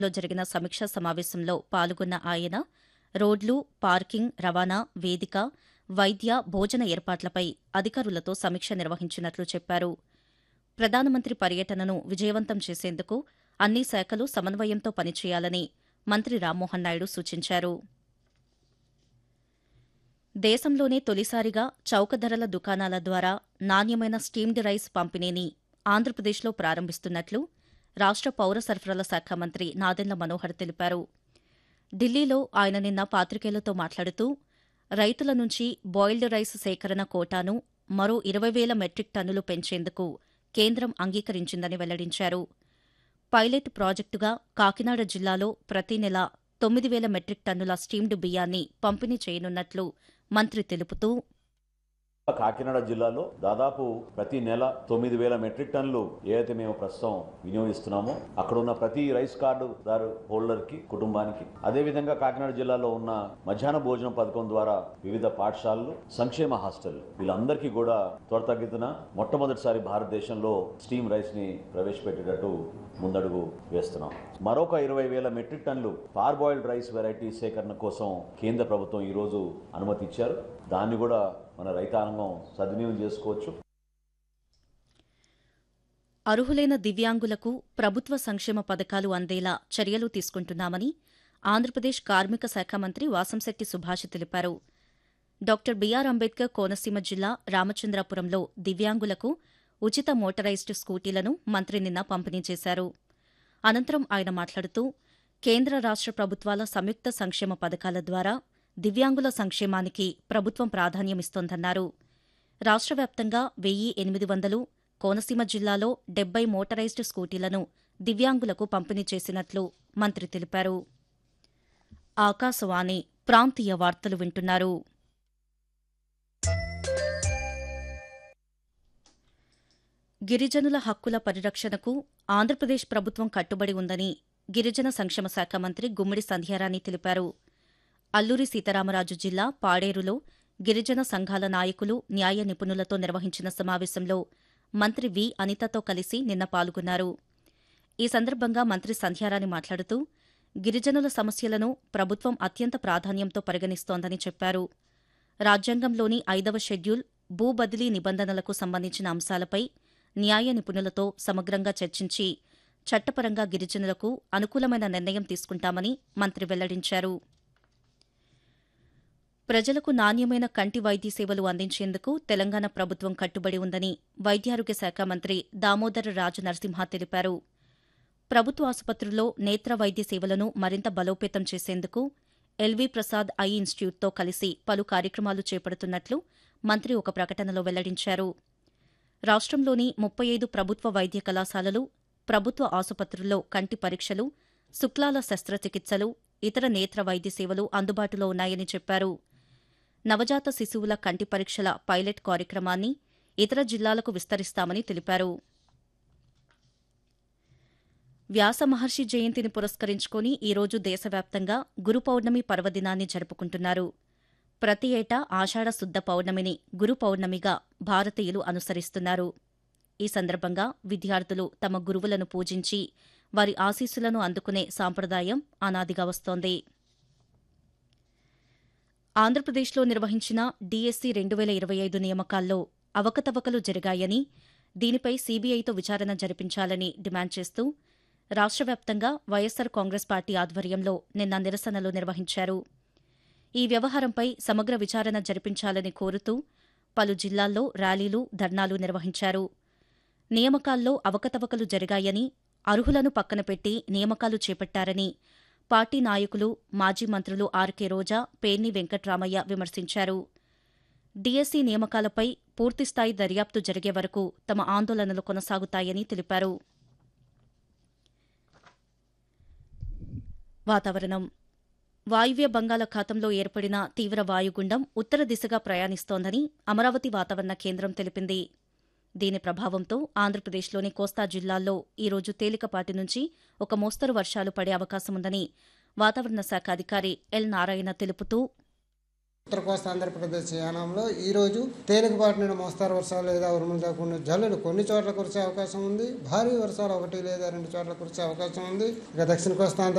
లో జరిగిన సమీక్షా సమావేశంలో పాల్గొన్న ఆయన రోడ్లు పార్కింగ్ రవాణా వేదిక వైద్య భోజన ఏర్పాట్లపై అధికారులతో సమీక్ష నిర్వహించినట్లు చెప్పారు ప్రధానమంత్రి పర్యటనను విజయవంతం చేసేందుకు అన్ని శాఖలు సమన్వయంతో పనిచేయాలని మంత్రి రామ్మోహన్ నాయుడు సూచించారు దేశంలోనే తొలిసారిగా చౌక ధరల దుకాణాల ద్వారా నాణ్యమైన స్టీమ్డ్ రైస్ పంపిణీని ఆంధ్రప్రదేశ్లో ప్రారంభిస్తున్నట్లు రాష్ట్ర పౌర సరఫరాల శాఖ మంత్రి నాదెండ్ల మనోహర్ తెలిపారు ఢిల్లీలో ఆయన నిన్న పాత్రికేయులతో మాట్లాడుతూ రైతుల నుంచి బాయిల్డ్ రైస్ సేకరణ కోటాను మరో ఇరవై వేల మెట్రిక్ టన్నులు పెంచేందుకు కేంద్రం అంగీకరించిందని వెల్లడించారు పైలట్ ప్రాజెక్టుగా కాకినాడ జిల్లాలో ప్రతి నెల తొమ్మిది వేల మెట్రిక్ టన్నుల స్టీమ్డ్ బియ్యాన్ని పంపిణీ చేయనున్నట్లు మంత్రి తెలుపుతూ కాకినాడ జిల్లాలో దాదాపు ప్రతి నెల తొమ్మిది వేల మెట్రిక్ టన్నులు ఏదైతే మేము ప్రస్తుతం వినియోగిస్తున్నామో అక్కడ ఉన్న ప్రతి రైస్ కార్డు దారు హోల్డర్ కి కుటుంబానికి అదే విధంగా కాకినాడ జిల్లాలో ఉన్న మధ్యాహ్న భోజనం పథకం ద్వారా వివిధ పాఠశాలలు సంక్షేమ హాస్టల్ వీళ్ళందరికీ కూడా త్వరతగ్గితున మొట్టమొదటిసారి భారతదేశంలో స్టీమ్ రైస్ ని ప్రవేశపెట్టేటట్టు ముందడుగు వేస్తున్నాం మరొక ఇరవై వేల మెట్రిక్ టన్నులు పార్బాయిల్డ్ రైస్ వెరైటీ సేకరణ కోసం కేంద్ర ప్రభుత్వం ఈ రోజు అనుమతి ఇచ్చారు దాన్ని కూడా మన రైతాంగం సద్వినియోగం చేసుకోవచ్చు అర్హులైన దివ్యాంగులకు ప్రభుత్వ సంక్షేమ పథకాలు అందేలా చర్యలు తీసుకుంటున్నామని ఆంధ్రప్రదేశ్ కార్మిక శాఖ మంత్రి వాసంశెట్టి సుభాష్ తెలిపారు డాక్టర్ బీఆర్ అంబేద్కర్ కోనసీమ జిల్లా రామచంద్రాపురంలో దివ్యాంగులకు ఉచిత మోటరైజ్డ్ స్కూటీలను మంత్రి నిన్న పంపిణీ చేశారు అనంతరం ఆయన మాట్లాడుతూ కేంద్ర రాష్ట ప్రభుత్వాల సంయుక్త సంక్షేమ పథకాల ద్వారా దివ్యాంగుల సంక్షేమానికి ప్రభుత్వం ప్రాధాన్యమిస్తోందన్నారు రాష్ట్ర వ్యాప్తంగా వెయ్యి ఎనిమిది వందలు కోనసీమ జిల్లాలో డెబ్బై మోటరైజ్డ్ స్కూటీలను దివ్యాంగులకు పంపిణీ చేసినట్లు మంత్రి తెలిపారు ఆకాశవాణి ప్రాంతీయ వార్తలు వింటున్నారు గిరిజనుల హక్కుల పరిరక్షణకు ఆంధ్రప్రదేశ్ ప్రభుత్వం కట్టుబడి ఉందని గిరిజన సంక్షేమ శాఖ మంత్రి గుమ్మిడి సంధ్యారాణి తెలిపారు అల్లూరి సీతారామరాజు జిల్లా పాడేరులో గిరిజన సంఘాల నాయకులు న్యాయ నిపుణులతో నిర్వహించిన సమావేశంలో మంత్రి వి అనితతో కలిసి నిన్న పాల్గొన్నారు ఈ సందర్భంగా మంత్రి సంధ్యారాణి మాట్లాడుతూ గిరిజనుల సమస్యలను ప్రభుత్వం అత్యంత ప్రాధాన్యంతో పరిగణిస్తోందని చెప్పారు రాజ్యాంగంలోని ఐదవ షెడ్యూల్ భూ బదిలీ నిబంధనలకు సంబంధించిన అంశాలపై న్యాయ నిపుణులతో సమగ్రంగా చర్చించి చట్టపరంగా గిరిజనులకు అనుకూలమైన నిర్ణయం తీసుకుంటామని మంత్రి వెల్లడించారు ప్రజలకు నాణ్యమైన కంటి వైద్య సేవలు అందించేందుకు తెలంగాణ ప్రభుత్వం కట్టుబడి ఉందని వైద్యారోగ్య శాఖ మంత్రి దామోదర రాజు నరసింహ తెలిపారు ప్రభుత్వ ఆసుపత్రుల్లో నేత్ర వైద్య సేవలను మరింత బలోపేతం చేసేందుకు ఎల్వీ ప్రసాద్ ఐ ఇన్స్టిట్యూట్తో కలిసి పలు కార్యక్రమాలు చేపడుతున్నట్లు మంత్రి ఒక ప్రకటనలో వెల్లడించారు రాష్ట్రంలోని ముప్పై ఐదు ప్రభుత్వ వైద్య కళాశాలలు ప్రభుత్వ ఆసుపత్రుల్లో కంటి పరీక్షలు శుక్లాల శస్త్రచికిత్సలు ఇతర నేత్ర వైద్య సేవలు అందుబాటులో ఉన్నాయని చెప్పారు నవజాత శిశువుల కంటి పరీక్షల పైలట్ కార్యక్రమాన్ని ఇతర జిల్లాలకు విస్తరిస్తామని తెలిపారు వ్యాస మహర్షి జయంతిని పురస్కరించుకుని ఈరోజు దేశవ్యాప్తంగా గురు పౌర్ణమి పర్వదినాన్ని జరుపుకుంటున్నారు ప్రతి ఏటా ఆషాఢ శుద్ధ పౌర్ణమిని గురు పౌర్ణమిగా భారతీయులు అనుసరిస్తున్నారు ఈ సందర్భంగా విద్యార్థులు తమ గురువులను పూజించి వారి ఆశీస్సులను అందుకునే సాంప్రదాయం అనాదిగా వస్తోంది ఆంధ్రప్రదేశ్లో నిర్వహించిన డీఎస్సీ రెండు వేల ఇరవై ఐదు నియామకాల్లో అవకతవకలు జరిగాయని దీనిపై సీబీఐతో విచారణ జరిపించాలని డిమాండ్ చేస్తూ రాష్ట్ర వ్యాప్తంగా వైఎస్సార్ కాంగ్రెస్ పార్టీ ఆధ్వర్యంలో నిన్న నిరసనలు నిర్వహించారు ఈ వ్యవహారంపై సమగ్ర విచారణ జరిపించాలని కోరుతూ పలు జిల్లాల్లో ర్యాలీలు ధర్నాలు నిర్వహించారు నియామకాల్లో అవకతవకలు జరిగాయని అర్హులను పక్కనపెట్టి నియామకాలు చేపట్టారని పార్టీ నాయకులు మాజీ మంత్రులు ఆర్కే రోజా పేర్ని వెంకట్రామయ్య విమర్శించారు డీఎస్సీ నియామకాలపై పూర్తిస్థాయి దర్యాప్తు జరిగే వరకు తమ ఆందోళనలు కొనసాగుతాయని తెలిపారు వాతావరణం వాయువ్య బంగాళాఖాతంలో ఏర్పడిన తీవ్ర వాయుగుండం ఉత్తర దిశగా ప్రయాణిస్తోందని అమరావతి వాతావరణ కేంద్రం తెలిపింది దీని ప్రభావంతో ఆంధ్రప్రదేశ్లోని కోస్తా జిల్లాల్లో ఈరోజు తేలికపాటి నుంచి ఒక మోస్తరు వర్షాలు పడే అవకాశముందని వాతావరణ శాఖ అధికారి ఎల్ నారాయణ తెలుపుతూ ఉత్తర కోస్తా ఆంధ్రప్రదేశ్ యానంలో ఈ రోజు తేలికపాటి నుండి మోస్తారు వర్షాలు లేదా ఉరుములతో కూడిన జల్లులు కొన్ని చోట్ల కురిసే అవకాశం ఉంది భారీ వర్షాలు ఒకటి లేదా రెండు చోట్ల కురిసే అవకాశం ఉంది ఇక దక్షిణ కోస్తా ఆంధ్ర